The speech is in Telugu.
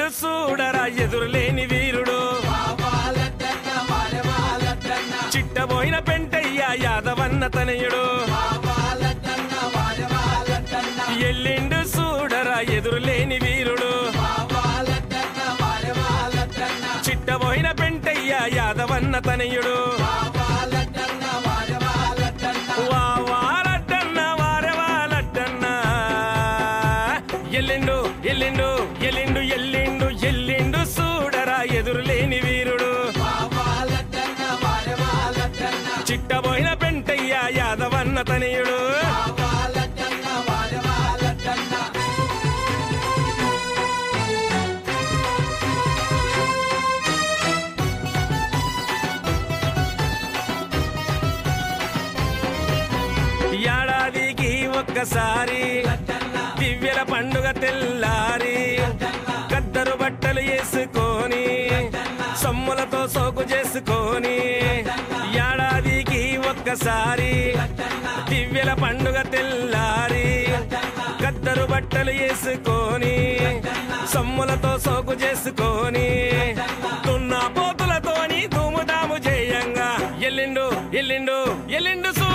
ఎల్లిండు చూడరా ఎదురులేని వీరుడు చిట్టబోయిన పెంటయ్య యాదవన్న తనయుడు ఎల్లిండు చూడరా ఎదురులేని వీరుడు చిట్టబోయిన పెంటయ్య యాదవన్న తనయుడు వా వాలడ్డన్న వారెవాలడ్డన్న ఎల్లిండు ఎల్లిండు ఎల్లిండు ఎల్లిండు ఎల్లిండు చూడరా ఎదురులేని వీరుడు చిట్టబోయిన పెంటయ్య యాదవన్న తనయుడు ఏడాదికి ఒక్కసారి దివ్యల పండుగ తెల్లారి కద్దరు బట్టలు వేసుకొని సొమ్ములతో సోకు చేసుకొని ఏడాదికి ఒక్కసారి దివ్యల పండుగ తెల్లారి కద్దరు బట్టలు వేసుకొని సొమ్ములతో సోకు చేసుకొని తున్న పోతులతోని దుముదాము చేయంగా ఎల్లిండు ఎల్లిండు ఎల్లిండు